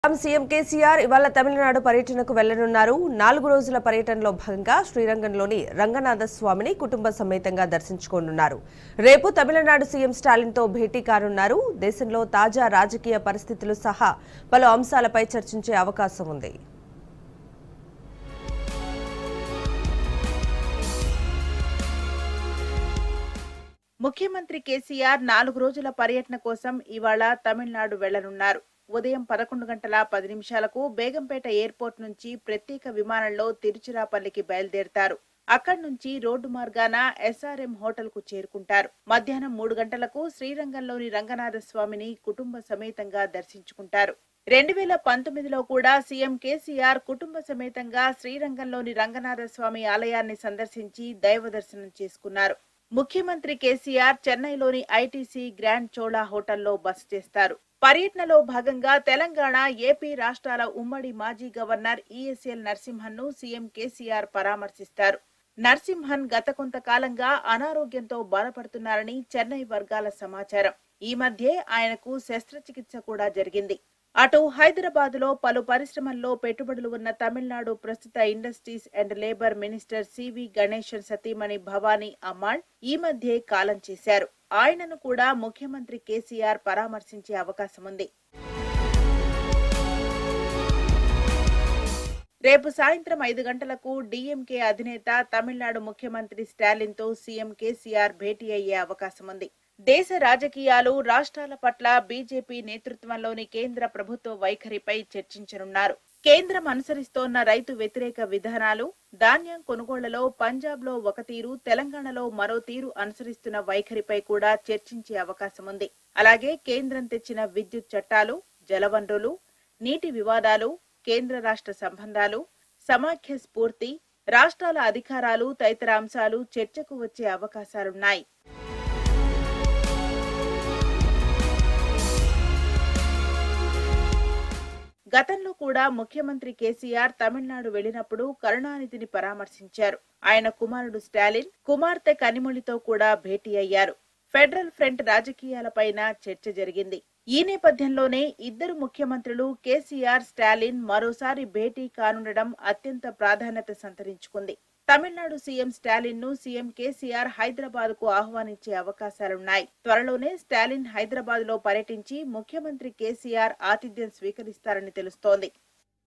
CM KCR ఇవాళ తమిళనాడు పర్యటనకు వెళ్లనున్నారు నాలుగు రోజుల పర్యటనలో భాగంగా శ్రీరంగంలోని రంగనాథ స్వామిని కుటుంబ సమేతంగా దర్శించుకోనున్నారు రేపు తమిళనాడు సీఎం స్టాలిన్తో భేటీ కానున్నారు దేశంలో తాజా రాజకీయ పరిస్థితులు సహా పలు అంశాలపై చర్చించే అవకాశం ఉంది ముఖ్యమంత్రి కేసీఆర్ నాలుగు రోజుల పర్యటన కోసం ఇవాళ తమిళనాడు వెళ్లనున్నారు ఉదయం పదకొండు గంటల పది నిమిషాలకు బేగంపేట ఎయిర్పోర్ట్ నుంచి ప్రత్యేక విమానంలో తిరుచిరాపల్లికి బయలుదేరతారు అక్కడి నుంచి రోడ్డు మార్గాన ఎస్ఆర్ఎం హోటల్ కు చేరుకుంటారు మధ్యాహ్నం మూడు గంటలకు శ్రీరంగంలోని రంగనాథ స్వామిని కుటుంబ సమేతంగా దర్శించుకుంటారు రెండు వేల పంతొమ్మిదిలో కూడా సీఎం కేసీఆర్ కుటుంబ సమేతంగా శ్రీరంగంలోని రంగనాథ స్వామి ఆలయాన్ని సందర్శించి దైవ దర్శనం చేసుకున్నారు ముఖ్యమంత్రి కేసీఆర్ చెన్నైలోని ఐటీసీ గ్రాండ్ చోళా హోటల్లో బస చేస్తారు పర్యటనలో భాగంగా తెలంగాణ ఏపీ రాష్ట్రాల ఉమ్మడి మాజీ గవర్నర్ ఈఎస్ఎల్ నరసింహన్ను సీఎం కేసీఆర్ పరామర్శిస్తారు నరసింహన్ గత కొంతకాలంగా అనారోగ్యంతో బాధపడుతున్నారని చెన్నై వర్గాల సమాచారం ఈ మధ్యే ఆయనకు శస్త్రచికిత్స కూడా జరిగింది అటు హైదరాబాద్ లో పలు పరిశ్రమల్లో పెట్టుబడులు ఉన్న తమిళనాడు ప్రస్తుత industries and labour minister CV Ganesan సతీమణి భవానీ అమ్మాళ్ ఈ మధ్యే కాలం చేశారు ఆయనను కూడా ముఖ్యమంత్రి కేసీఆర్ పరామర్శించే అవకాశం ఉంది రేపు సాయంత్రం ఐదు గంటలకు డీఎంకే అధినేత తమిళనాడు ముఖ్యమంత్రి స్టాలిన్ తో సీఎం కేసీఆర్ భేటీ అయ్యే అవకాశం ఉంది దేశ రాజకీయాలు రాష్ట్రాల పట్ల బీజేపీ నేతృత్వంలోని కేంద్ర ప్రభుత్వ వైఖరిపై చర్చించనున్నారు కేంద్రం అనుసరిస్తోన్న రైతు వ్యతిరేక విధానాలు ధాన్యం కొనుగోళ్లలో పంజాబ్ లో ఒక తీరు తెలంగాణలో మరో తీరు అనుసరిస్తున్న వైఖరిపై కూడా చర్చించే అవకాశం ఉంది అలాగే కేంద్రం తెచ్చిన విద్యుత్ చట్టాలు జలవనరులు నీటి వివాదాలు కేంద్ర రాష్ట్ర సంబంధాలు సమాఖ్య స్ఫూర్తి రాష్ట్రాల అధికారాలు తదితర అంశాలు చర్చకు వచ్చే అవకాశాలున్నాయి గతంలో కూడా ముఖ్యమంత్రి కేసీఆర్ తమిళనాడు వెళ్లినప్పుడు కరుణానిధిని పరామర్శించారు ఆయన కుమారుడు స్టాలిన్ కుమార్తె కనిమొళితో కూడా భేటీ అయ్యారు ఫెడరల్ ఫ్రంట్ రాజకీయాలపైన చర్చ జరిగింది ఈ నేపథ్యంలోనే ఇద్దరు ముఖ్యమంత్రులు కేసీఆర్ స్టాలిన్ మరోసారి భేటీ కానుండడం అత్యంత ప్రాధాన్యత సంతరించుకుంది తమిళనాడు సీఎం స్టాలిన్ ను సీఎం కేసీఆర్ హైదరాబాద్ కు ఆహ్వానించే అవకాశాలున్నాయి త్వరలోనే స్టాలిన్ హైదరాబాద్ లో పర్యటించి ముఖ్యమంత్రి కేసీఆర్ ఆతిథ్యం స్వీకరిస్తారని తెలుస్తోంది